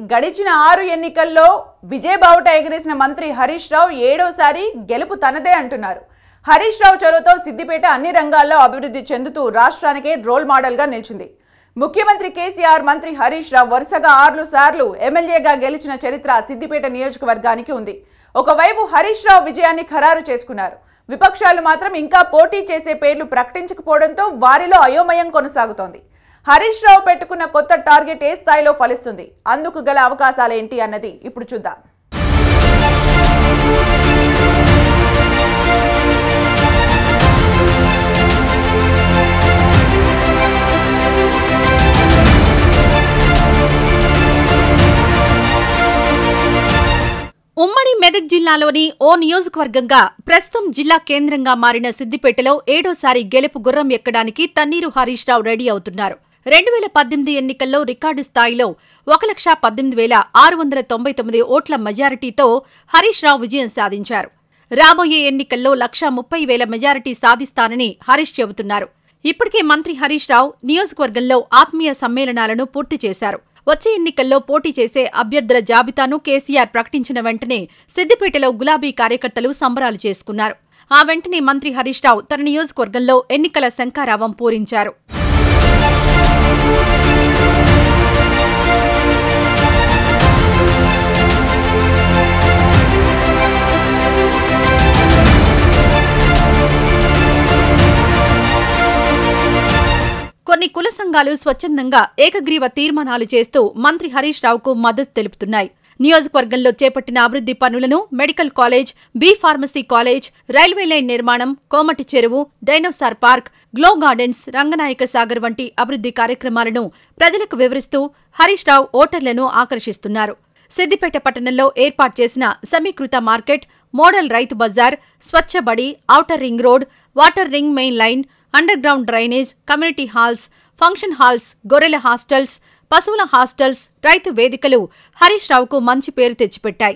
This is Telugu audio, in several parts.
గడిచిన ఆరు ఎన్నికల్లో విజయబావుట ఎగిరేసిన మంత్రి హరీష్ రావు ఏడోసారి గెలుపు తనదే అంటున్నారు హరీష్ రావు చొరవతో సిద్దిపేట అన్ని రంగాల్లో అభివృద్ధి చెందుతూ రాష్ట్రానికే రోల్ మోడల్గా నిలిచింది ముఖ్యమంత్రి కేసీఆర్ మంత్రి హరీష్ రావు వరుసగా ఆరు సార్లు ఎమ్మెల్యేగా గెలిచిన చరిత్ర సిద్దిపేట నియోజకవర్గానికి ఉంది ఒకవైపు హరీష్ రావు విజయాన్ని ఖరారు చేసుకున్నారు విపక్షాలు మాత్రం ఇంకా పోటీ చేసే పేర్లు ప్రకటించకపోవడంతో వారిలో అయోమయం కొనసాగుతోంది హరీష్ రావు పెట్టుకున్న కొత్త టార్గెట్ ఏ స్థాయిలో ఫలిస్తుంది అందుకు గల అవకాశాలేంటి అన్నది ఇప్పుడు చూద్దాం ఉమ్మడి మెదక్ జిల్లాలోని ఓ నియోజకవర్గంగా ప్రస్తుతం జిల్లా కేంద్రంగా మారిన సిద్దిపేటలో ఏడోసారి గెలుపు గుర్రం ఎక్కడానికి తన్నీరు హరీష్ రావు రెడీ అవుతున్నారు రెండు వేల పద్దెనిమిది ఎన్నికల్లో రికార్డు స్థాయిలో ఒక లక్ష పద్దెనిమిది వేల ఆరు వందల తొంభై తొమ్మిది ఓట్ల మెజారిటీతో హరీష్ రావు విజయం సాధించారు రాబోయే ఎన్నికల్లో లక్ష ముప్పై వేల మెజారిటీ సాధిస్తానని హరీష్ చెబుతున్నారు ఇప్పటికే మంత్రి హరీష్ రావు నియోజకవర్గంలో ఆత్మీయ సమ్మేళనాలను పూర్తి చేశారు వచ్చే ఎన్నికల్లో పోటీ చేసే అభ్యర్థుల జాబితాను కేసీఆర్ ప్రకటించిన వెంటనే సిద్దిపేటలో గులాబీ కార్యకర్తలు సంబరాలు చేసుకున్నారు ఆ వెంటనే మంత్రి హరీష్ రావు తన నియోజకవర్గంలో ఎన్నికల శంఖారావం పూరించారు కొన్ని కుల సంఘాలు స్వచ్ఛందంగా ఏకగ్రీవ తీర్మానాలు చేస్తూ మంత్రి హరీష్ రావుకు మద్దతు తెలుపుతున్నాయి నియోజకవర్గంలో చేపట్టిన అభివృద్ధి పనులను medical college B pharmacy college railway line నిర్మాణం Komati Cheruvu dinosaur park glow gardens Ranganayaka Sagar వంటి అభివృద్ధి కార్యక్రమాలను ప్రజలకు వివరిస్తూ హరీష్ రావు ఓటర్లను ఆకర్షిస్తున్నారు సిద్దిపేట పట్టణంలో ఏర్పాటు చేసిన సమీకృత మార్కెట్ మోడల్ రైతు బజార్ స్వచ్ఛ బడి outer ring road water ring main line underground drainage community halls function halls గొర్రెల హాస్టల్స్ పశువుల హాస్టల్స్ రైతు వేదికలు హరీష్ రావుకు మంచి పేరు తెచ్చిపెట్టాయి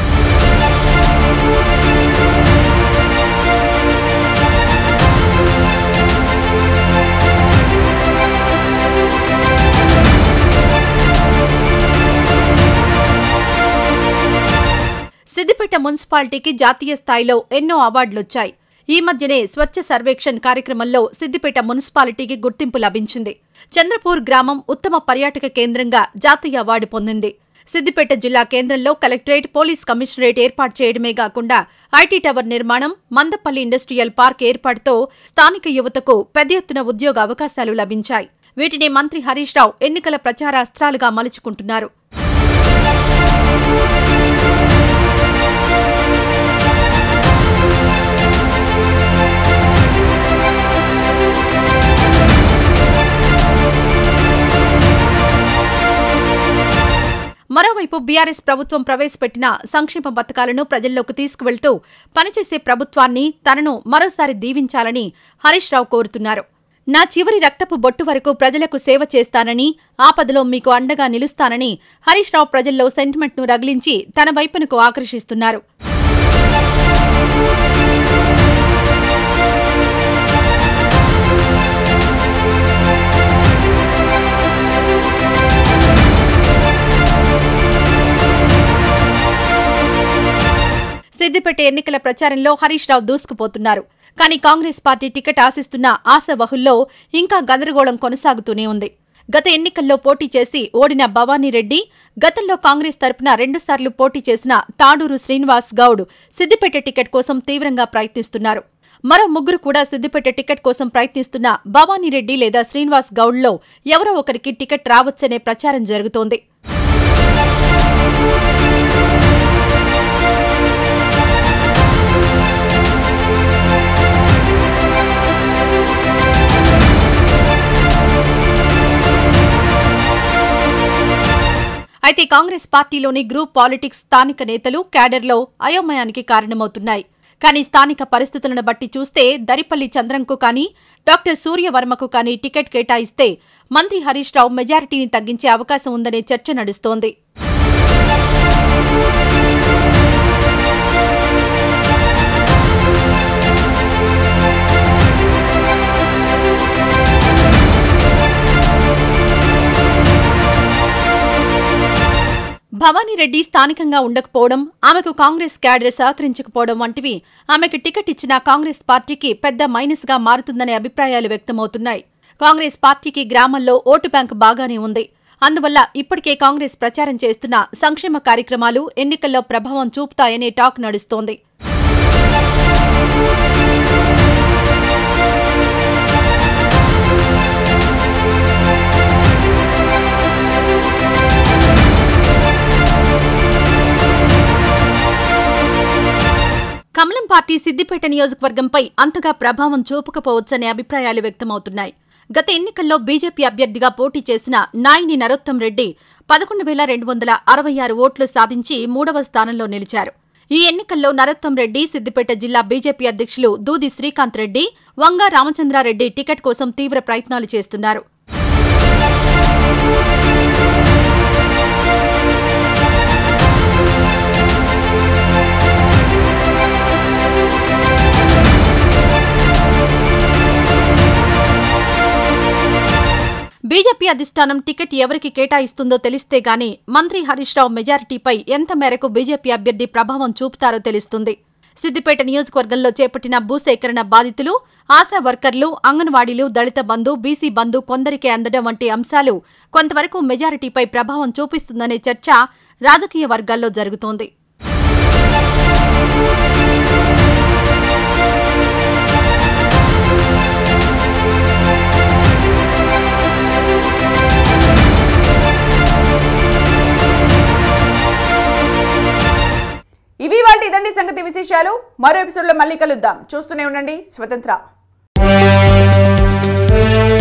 సిద్దిపేట మున్సిపాలిటీకి జాతీయ స్థాయిలో ఎన్నో అవార్డులొచ్చాయి ఈ మధ్యనే స్వచ్ఛ సర్వేక్షణ్ కార్యక్రమంలో సిద్దిపేట మున్సిపాలిటీకి గుర్తింపు లభించింది చంద్రపూర్ గ్రామం ఉత్తమ పర్యాటక కేంద్రంగా జాతీయ అవార్డు పొందింది సిద్దిపేట జిల్లా కేంద్రంలో కలెక్టరేట్ పోలీస్ కమిషనరేట్ ఏర్పాటు చేయడమే కాకుండా ఐటీ టవర్ నిర్మాణం మందపల్లి ఇండస్ట్రియల్ పార్క్ ఏర్పాటుతో స్థానిక యువతకు పెద్ద ఎత్తున ఉద్యోగ అవకాశాలు లభించాయి వీటిని మంత్రి హరీష్ రావు ఎన్నికల ప్రచార అస్త్రాలుగా మలుచుకుంటున్నారు మరోవైపు బీఆర్ఎస్ ప్రభుత్వం ప్రవేశపెట్టిన సంక్షేమ పథకాలను ప్రజల్లోకి తీసుకువెళ్తూ పనిచేసే ప్రభుత్వాన్ని తనను మరోసారి దీవించాలని హరీష్ రావు కోరుతున్నారు నా చివరి రక్తపు బొట్టు వరకు ప్రజలకు సేవ చేస్తానని ఆపదలో మీకు అండగా నిలుస్తానని హరీష్ రావు ప్రజల్లో సెంటిమెంట్ను రగిలించి తన వైపునకు ఆకర్షిస్తున్నారు సిద్దిపేట ఎన్నికల ప్రచారంలో హరీష్ రావు దూసుకుపోతున్నారు కానీ కాంగ్రెస్ పార్టీ టికెట్ ఆశిస్తున్న ఆశావహుల్లో ఇంకా గందరగోళం కొనసాగుతూనే ఉంది గత ఎన్నికల్లో పోటీ చేసి ఓడిన భవానీరెడ్డి గతంలో కాంగ్రెస్ తరపున రెండుసార్లు పోటీ చేసిన తాడూరు శ్రీనివాస్ గౌడ్ సిద్దిపేట టికెట్ కోసం తీవ్రంగా ప్రయత్నిస్తున్నారు మరో ముగ్గురు కూడా సిద్దిపేట టికెట్ కోసం ప్రయత్నిస్తున్న భవానీరెడ్డి లేదా శ్రీనివాస్ గౌడ్లో ఎవరో ఒకరికి టికెట్ రావచ్చనే ప్రచారం జరుగుతోంది అయితే కాంగ్రెస్ పార్టీలోని గ్రూప్ పాలిటిక్స్ స్థానిక నేతలు క్యాడర్లో అయోమయానికి కారణమవుతున్నాయి కానీ స్థానిక పరిస్థితులను బట్టి చూస్తే దరిపల్లి చంద్రంకు కానీ డాక్టర్ సూర్యవర్మకు కానీ టికెట్ కేటాయిస్తే మంత్రి హరీష్ రావు మెజారిటీని తగ్గించే అవకాశం ఉందనే చర్చ నడుస్తోంది భవానీరెడ్డి స్థానికంగా ఉండకపోవడం ఆమెకు కాంగ్రెస్ క్యాడర్ సహకరించకపోవడం వంటివి ఆమెకు టికెట్ ఇచ్చిన కాంగ్రెస్ పార్టీకి పెద్ద మైనస్ గా మారుతుందనే అభిప్రాయాలు వ్యక్తమవుతున్నాయి కాంగ్రెస్ పార్టీకి గ్రామాల్లో ఓటు బ్యాంక్ బాగానే ఉంది అందువల్ల ఇప్పటికే కాంగ్రెస్ ప్రచారం చేస్తున్న సంక్షేమ కార్యక్రమాలు ఎన్నికల్లో ప్రభావం చూపుతాయనే టాక్ నడుస్తోంది కమలం పార్టీ సిద్దిపేట నియోజకవర్గంపై అంతగా ప్రభావం చూపకపోవచ్చనే అభిప్రాయాలు వ్యక్తమవుతున్నాయి గత ఎన్నికల్లో బీజేపీ అభ్యర్థిగా పోటీ చేసిన నాయిని నరోత్తం రెడ్డి పదకొండు వేల రెండు వందల అరవై ఆరు ఓట్లు సాధించి మూడవ స్థానంలో నిలిచారు ఈ ఎన్నికల్లో నరోత్తం రెడ్డి సిద్దిపేట జిల్లా బీజేపీ అధ్యక్షులు దూది శ్రీకాంత్ రెడ్డి వంగ రామచంద్రారెడ్డి టికెట్ కోసం తీవ్ర ప్రయత్నాలు చేస్తున్నారు బీజేపీ అధిష్టానం టికెట్ ఎవరికి కేటాయిస్తుందో తెలిస్తే గాని మంత్రి హరీష్ రావు మెజారిటీపై ఎంత మేరకు బీజేపీ అభ్యర్థి ప్రభావం చూపుతారో తెలుస్తుంది సిద్దిపేట నియోజకవర్గంలో చేపట్టిన భూసేకరణ బాధితులు ఆశా వర్కర్లు అంగన్వాడీలు దళిత బంధు బీసీ బంధు కొందరికే అందడం వంటి అంశాలు కొంతవరకు మెజారిటీపై ప్రభావం చూపిస్తుందనే చర్చ రాజకీయ వర్గాల్లో జరుగుతోంది ఇవి వాటి ఇదండి సంగతి విశేషాలు మరో ఎపిసోడ్లో మళ్ళీ కలుద్దాం చూస్తూనే ఉండండి స్వతంత్ర